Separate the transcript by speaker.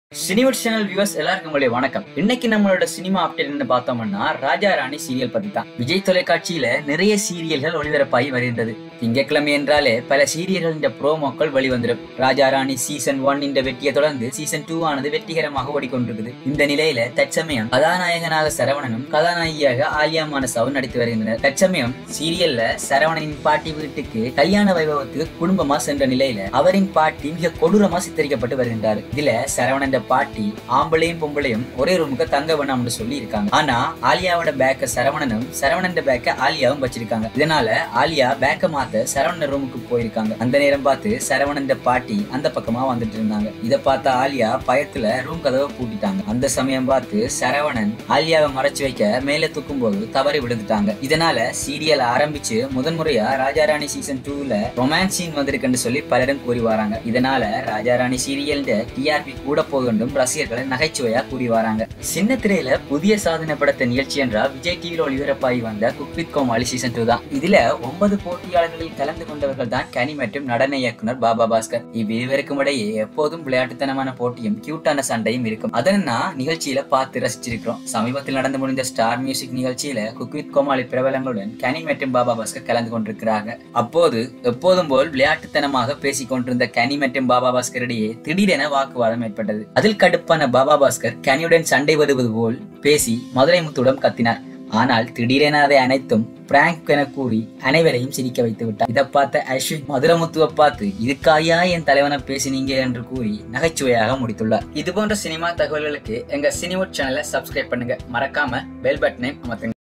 Speaker 1: சினிவட் channel viewers எல்லாருக்கும் உங்களுடைய வணக்கம் இன்னைக்கு நம்மளோட சினிமா அப்டேட் என்ன பார்த்தோம்னா ராஜா ராணி சீரியல் பத்தி தான் விஜய் தொலைக்காட்சியில நிறைய சீரியல்கள் ஒளிபரப்பாகி வருகின்றது திங்கட்கிழமை என்றாலே பல சீரியல்கள் இந்த ப்ரோமோக்கள் வெளிவந்துடும் ராஜா ராணி சீசன் ஒன் இந்த வெற்றியை தொடர்ந்து சீசன் டூ ஆனது வெற்றிகரமாக ஓடிக்கொண்டிருக்குது இந்த நிலையில தற்சமயம் கதாநாயகனாக சரவணனும் கதாநாயகியாக ஆலியா மானசாவும் நடித்து வருகின்றனர் தற்சமயம் சீரியல்ல சரவணனின் பாட்டி வீட்டுக்கு கல்யாண வைபவத்துக்கு குடும்பமா சென்ற நிலையில அவரின் பாட்டி மிக கொடூரமா சித்தரிக்கப்பட்டு வருகின்றார் இதுல சரவணன் பாட்டி ஆம்பளையும் பொம்பளையும் ஒரே ரூமுக்கு தங்க வேணாம்னு சொல்லி இருக்காங்க ஆனா ஆலியாவோட பேக்க சரவணனும் சரவணன் பேக்க ஆலியாவும் வச்சிருக்காங்க இதனால ஆலியா பேக்க மாத்த சரவணன் ரூமுக்கு போயிருக்காங்க அந்த நேரம் பார்த்து சரவணன் பாட்டி அந்த பக்கமா வந்துட்டு இருந்தாங்க இத பார்த்த ஆலியா பயத்துல ரூம் கதவை பூட்டிட்டாங்க அந்த சமயம் பார்த்து சரவணன் ஆலியாவை மறைச்சு வைக்க மேல தூக்கும் போது தவறி விழுந்துட்டாங்க இதனால சீரியல் ஆரம்பிச்சு முதன்முறையா ராஜாராணி சீசன் டூல ரொமான்ஸ் சீன் வந்திருக்குன்னு சொல்லி பலரும் கூறி வராங்க இதனால ராஜாராணி சீரியல் டிஆர்பி கூட போகணும் ரசிகர்களை நகைச்சுவையா கூறி வராங்க சின்ன திரையில புதிய சாதனை படத்த நிகழ்ச்சி என்றால் விஜய் டிவியில் ஒளிபரப்பாகி வந்த cook with Komali season two தான் இதுல ஒன்பது போட்டியாளர்களில் கலந்து கொண்டவர்கள் தான் கனி மற்றும் நடன இயக்குனர் பாபா பாஸ்கர் இவ்விருவருக்கும் இடையே எப்போதும் விளையாட்டுத்தனமான போட்டியும் கியூட்டான சண்டையும் இருக்கும் அதனா நிகழ்ச்சியில பார்த்து ரசிச்சிருக்கிறோம் சமீபத்தில் நடந்து முடிந்த ஸ்டார் மியூசிக் நிகழ்ச்சியில குக் வித் கோமாளி பிரபலங்களுடன் கனி மற்றும் பாபா பாஸ்கர் கலந்து கொண்டிருக்கிறாங்க அப்போது எப்போதும் போல் விளையாட்டுத்தனமாக பேசிக் கொண்டிருந்த கனி மற்றும் பாபா பாஸ்கர் இடையே திடீரென வாக்குவாதம் ஏற்பட்டது அதில் கடுப்பான பாபா பாஸ்கர் கனியுடன் சண்டை வருவது போல் பேசி மதுரை முத்துடன் கத்தினார் ஆனால் திடீரென அதை அனைத்தும் பிராங்க் என கூறி அனைவரையும் சிரிக்க வைத்து விட்டார் இதை பார்த்த அஸ்வின் மதுரமுத்துவை பார்த்து இதுக்காயா என் தலைவனை பேசினீங்க என்று கூறி நகைச்சுவையாக முடித்துள்ளார் இது போன்ற சினிமா தகவல்களுக்கு எங்க சினிமா சேனலை சப்ஸ்கிரைப் பண்ணுங்க மறக்காம பெல் பட்டனை அமர்த்துங்க